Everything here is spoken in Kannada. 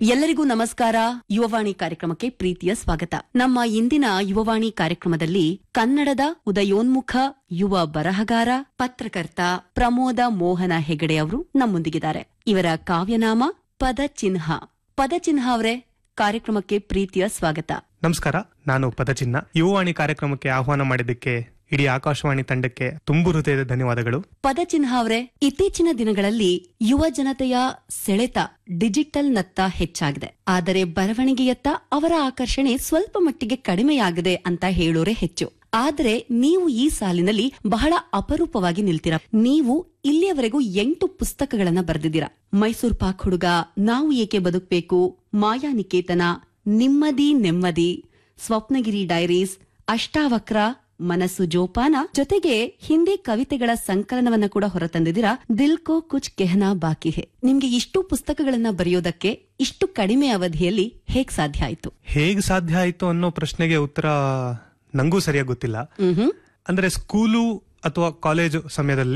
ಎಲ್ಲರಿಗೂ ನಮಸ್ಕಾರ ಯುವವಾಣಿ ಕಾರ್ಯಕ್ರಮಕ್ಕೆ ಪ್ರೀತಿಯ ಸ್ವಾಗತ ನಮ್ಮ ಇಂದಿನ ಯುವವಾಣಿ ಕಾರ್ಯಕ್ರಮದಲ್ಲಿ ಕನ್ನಡದ ಉದಯೋನ್ಮುಖ ಯುವ ಬರಹಗಾರ ಪತ್ರಕರ್ತ ಪ್ರಮೋದ ಮೋಹನ ಹೆಗಡೆ ಅವರು ನಮ್ಮೊಂದಿಗಿದ್ದಾರೆ ಇವರ ಕಾವ್ಯನಾಮ ಪದಚಿಹ್ನ ಪದಚಿಹ್ನ ಅವರೇ ಕಾರ್ಯಕ್ರಮಕ್ಕೆ ಪ್ರೀತಿಯ ಸ್ವಾಗತ ನಮಸ್ಕಾರ ನಾನು ಪದಚಿನ್ನ ಯುವವಾಣಿ ಕಾರ್ಯಕ್ರಮಕ್ಕೆ ಆಹ್ವಾನ ಮಾಡಿದ್ದಕ್ಕೆ ಇಡೀ ಆಕಾಶವಾಣಿ ತಂಡಕ್ಕೆ ತುಂಬು ಹೃದಯದ ಧನ್ಯವಾದಗಳು ಪದಚಿಹ್ನ ಅವರೇ ಇತ್ತೀಚಿನ ದಿನಗಳಲ್ಲಿ ಯುವ ಜನತೆಯ ಸೆಳೆತ ಡಿಜಿಟಲ್ ನತ್ತ ಹೆಚ್ಚಾಗಿದೆ ಆದರೆ ಬರವಣಿಗೆಯತ್ತ ಅವರ ಆಕರ್ಷಣೆ ಸ್ವಲ್ಪ ಮಟ್ಟಿಗೆ ಕಡಿಮೆಯಾಗಿದೆ ಅಂತ ಹೇಳೋರೆ ಹೆಚ್ಚು ಆದ್ರೆ ನೀವು ಈ ಸಾಲಿನಲ್ಲಿ ಬಹಳ ಅಪರೂಪವಾಗಿ ನಿಲ್ತೀರಾ ನೀವು ಇಲ್ಲಿಯವರೆಗೂ ಎಂಟು ಪುಸ್ತಕಗಳನ್ನ ಬರೆದಿದ್ದೀರಾ ಮೈಸೂರು ಪಾಕ್ ಹುಡುಗ ನಾವು ಏಕೆ ಬದುಕಬೇಕು ಮಾಯಾನಿಕೇತನ ನಿಮ್ಮದಿ ನೆಮ್ಮದಿ ಸ್ವಪ್ನಗಿರಿ ಡೈರೀಸ್ ಅಷ್ಟಾವಕ್ರ ಮನಸ್ಸು ಜೋಪಾನ ಜೊತೆಗೆ ಹಿಂದಿ ಕವಿತೆಗಳ ಸಂಕಲನವನ್ನ ಕೂಡ ಹೊರತಂದಿದ್ದೀರಾ ದಿಲ್ ಕೋ ಕುಚ್ ಕೆಹನಾ ಬಾಕಿ ಹೇ ನಿಮ್ಗೆ ಇಷ್ಟು ಪುಸ್ತಕಗಳನ್ನ ಬರೆಯೋದಕ್ಕೆ ಇಷ್ಟು ಕಡಿಮೆ ಅವಧಿಯಲ್ಲಿ ಹೇಗ್ ಸಾಧ್ಯ ಆಯ್ತು ಹೇಗ್ ಸಾಧ್ಯ ಆಯ್ತು ಅನ್ನೋ ಪ್ರಶ್ನೆಗೆ ಉತ್ತರ ನಂಗೂ ಸರಿಯಾಗಿ ಗೊತ್ತಿಲ್ಲ ಮ್ಹೂ. ಅಂದ್ರೆ ಸ್ಕೂಲು ಅಥವಾ ಕಾಲೇಜು ಸಮಯದಲ್ಲಿ